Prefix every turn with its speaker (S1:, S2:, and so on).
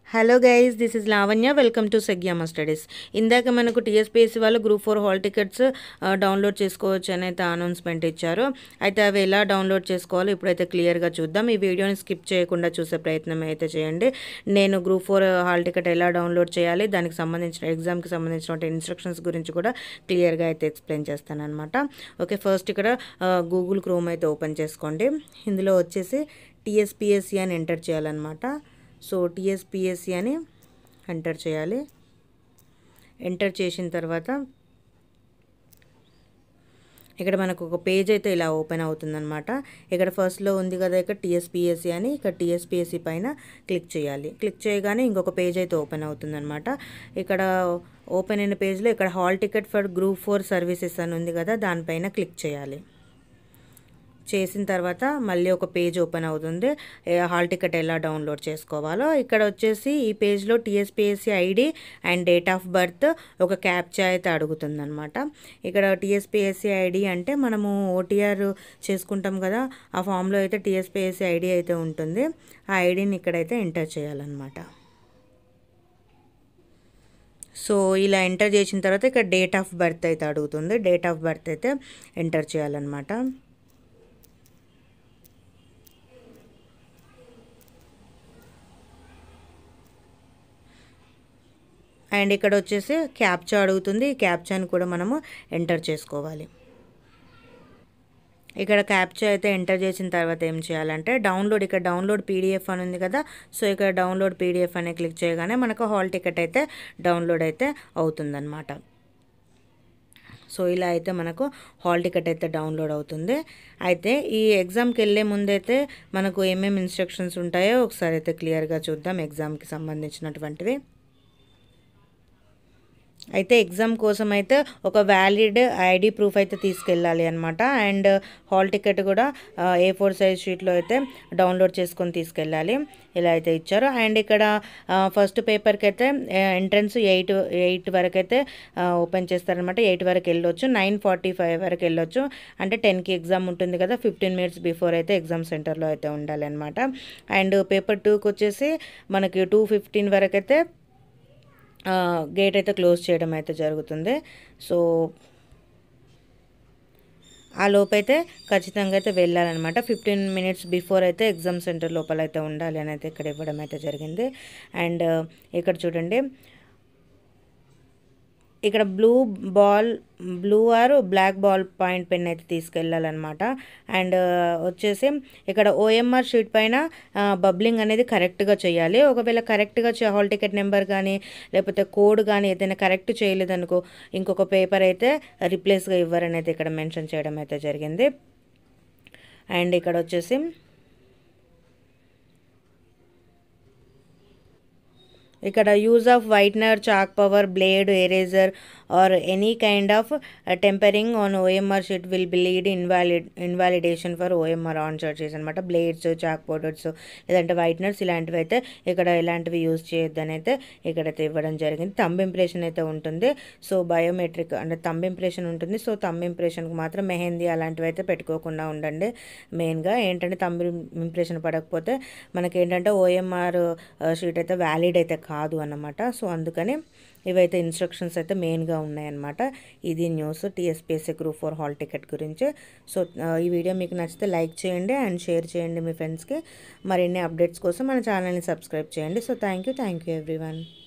S1: hello guys this is Lavanya welcome to సగ్యామ studies ఇందాక మనకు టీఎస్పీఎస్సీ వాళ్ళు group four hall tickets download చేసుకోవచ్చు అని అయితే అనౌన్స్మెంట్ ఇచ్చారు అయితే అవి ఎలా డౌన్లోడ్ చేసుకోవాలో ఇప్పుడైతే క్లియర్గా చూద్దాం ఈ వీడియోని స్కిప్ చేయకుండా చూసే ప్రయత్నం అయితే చేయండి నేను గ్రూప్ ఫోర్ హాల్ టికెట్ ఎలా డౌన్లోడ్ చేయాలి దానికి సంబంధించిన ఎగ్జామ్కి సంబంధించిన ఇన్స్ట్రక్షన్స్ గురించి కూడా క్లియర్గా అయితే ఎక్స్ప్లెయిన్ చేస్తాను అనమాట ఓకే ఫస్ట్ ఇక్కడ గూగుల్ క్రోమ్ అయితే ఓపెన్ చేసుకోండి ఇందులో వచ్చేసి టీఎస్పీఎస్సీ అని ఎంటర్ చేయాలన్నమాట సో టీఎస్పిఎస్సి అని ఎంటర్ చేయాలి ఎంటర్ చేసిన తర్వాత ఇక్కడ మనకు ఒక పేజ్ అయితే ఇలా ఓపెన్ అవుతుందన్నమాట ఇక్కడ ఫస్ట్లో ఉంది కదా ఇక్కడ టీఎస్పిఎస్సి అని ఇక్కడ టీఎస్పిఎస్సి పైన క్లిక్ చేయాలి క్లిక్ చేయగానే ఇంకొక పేజ్ అయితే ఓపెన్ అవుతుందన్నమాట ఇక్కడ ఓపెన్ అయిన పేజ్లో ఇక్కడ hall ticket for group four services అని ఉంది కదా దానిపైన క్లిక్ చేయాలి చేసిన తర్వాత మళ్ళీ ఒక పేజ్ ఓపెన్ అవుతుంది హాల్ టికెట్ ఎలా డౌన్లోడ్ చేసుకోవాలో ఇక్కడ వచ్చేసి ఈ పేజ్లో TSPSC ID and date of birth ఒక క్యాప్చా అయితే అడుగుతుంది అనమాట ఇక్కడ టీఎస్పిఎస్సి ఐడి అంటే మనము ఓటీఆర్ చేసుకుంటాం కదా ఆ ఫామ్లో అయితే టీఎస్పిఎస్సి ఐడి అయితే ఉంటుంది ఆ ఐడిని ఇక్కడైతే ఎంటర్ చేయాలన్నమాట సో ఇలా ఎంటర్ చేసిన తర్వాత ఇక్కడ డేట్ ఆఫ్ బర్త్ అయితే అడుగుతుంది డేట్ ఆఫ్ బర్త్ అయితే ఎంటర్ చేయాలన్నమాట అండ్ ఇక్కడ వచ్చేసి క్యాప్చా అడుగుతుంది ఈ క్యాప్చాని కూడా మనము ఎంటర్ చేసుకోవాలి ఇక్కడ క్యాప్చా అయితే ఎంటర్ చేసిన తర్వాత ఏం చేయాలంటే డౌన్లోడ్ ఇక్కడ డౌన్లోడ్ పీడిఎఫ్ అని ఉంది కదా సో ఇక్కడ డౌన్లోడ్ పీడిఎఫ్ అనే క్లిక్ చేయగానే మనకు హాల్ టికెట్ అయితే డౌన్లోడ్ అయితే అవుతుందన్నమాట సో ఇలా అయితే మనకు హాల్ టికెట్ అయితే డౌన్లోడ్ అవుతుంది అయితే ఈ ఎగ్జామ్కి వెళ్ళే ముందైతే మనకు ఏమేమి ఇన్స్ట్రక్షన్స్ ఉంటాయో ఒకసారి అయితే క్లియర్గా చూద్దాం ఎగ్జామ్కి సంబంధించినటువంటివి అయితే ఎగ్జామ్ కోసం అయితే ఒక వ్యాలిడ్ ఐడి ప్రూఫ్ అయితే తీసుకెళ్ళాలి అనమాట అండ్ హాల్ టికెట్ కూడా ఏ ఫోర్ సైజ్ షీట్లో అయితే డౌన్లోడ్ చేసుకొని తీసుకెళ్ళాలి ఇలా అయితే ఇచ్చారు అండ్ ఇక్కడ ఫస్ట్ పేపర్కి అయితే ఎంట్రన్స్ ఎయిట్ ఎయిట్ వరకు అయితే ఓపెన్ చేస్తారనమాట ఎయిట్ వరకు వెళ్ళొచ్చు నైన్ ఫార్టీ ఫైవ్ వరకు వెళ్ళొచ్చు అంటే టెన్కి ఎగ్జామ్ ఉంటుంది కదా ఫిఫ్టీన్ మినిట్స్ బిఫోర్ అయితే ఎగ్జామ్ సెంటర్లో అయితే ఉండాలి అనమాట అండ్ పేపర్ టూకి వచ్చేసి మనకి టూ ఫిఫ్టీన్ వరకు అయితే గేట్ అయితే క్లోజ్ చేయడం అయితే జరుగుతుంది సో ఆ లోపైతే ఖచ్చితంగా అయితే వెళ్ళాలన్నమాట ఫిఫ్టీన్ మినిట్స్ బిఫోర్ అయితే ఎగ్జామ్ సెంటర్ లోపల అయితే ఉండాలి అని అయితే ఇక్కడ ఇవ్వడం అయితే జరిగింది అండ్ ఇక్కడ చూడండి ఇక్కడ blue ball blue or black ball point pen అయితే తీసుకెళ్ళాలన్నమాట అండ్ వచ్చేసి ఇక్కడ ఓఎంఆర్ షీట్ పైన బబ్లింగ్ అనేది కరెక్ట్గా చేయాలి ఒకవేళ కరెక్ట్గా హాల్ టికెట్ నెంబర్ కానీ లేకపోతే కోడ్ కానీ ఏదైనా కరెక్ట్ చేయలేదనుకో ఇంకొక పేపర్ అయితే రిప్లేస్గా ఇవ్వరని అయితే ఇక్కడ మెన్షన్ చేయడం అయితే జరిగింది అండ్ ఇక్కడ వచ్చేసి ఇక్కడ use of whitener chalk powder blade eraser or any kind of tampering on OMR sheet will be lead invalid invalidation for OMR on charges అనమాట బ్లేడ్స్ చాక్ పౌడర్స్ లేదంటే వైట్నర్స్ ఇలాంటివి అయితే ఇక్కడ ఇలాంటివి యూజ్ చేయొద్దని అయితే ఇక్కడైతే ఇవ్వడం జరిగింది తంబ్ ఇంప్రెషన్ అయితే ఉంటుంది సో బయోమెట్రిక్ అంటే తంబ్ ఇంప్రెషన్ ఉంటుంది సో తంబ్ ఇంప్రెషన్కి మాత్రం మెహందీ అలాంటివి అయితే పెట్టుకోకుండా ఉండండి మెయిన్గా ఏంటంటే తంబ్ ఇంప్రెషన్ పడకపోతే మనకి ఏంటంటే ఓఎంఆర్ షీట్ అయితే వ్యాలిడ్ అయితే కాదు అన్నమాట సో అందుకని ఇవైతే ఇన్స్ట్రక్షన్స్ అయితే మెయిన్గా ఉన్నాయన్నమాట ఇది news TSPSC group four hall ticket గురించి సో ఈ వీడియో మీకు నచ్చితే లైక్ చేయండి అండ్ షేర్ చేయండి మీ ఫ్రెండ్స్కి మరిన్ని అప్డేట్స్ కోసం మన ఛానల్ని సబ్స్క్రైబ్ చేయండి so thank you thank you everyone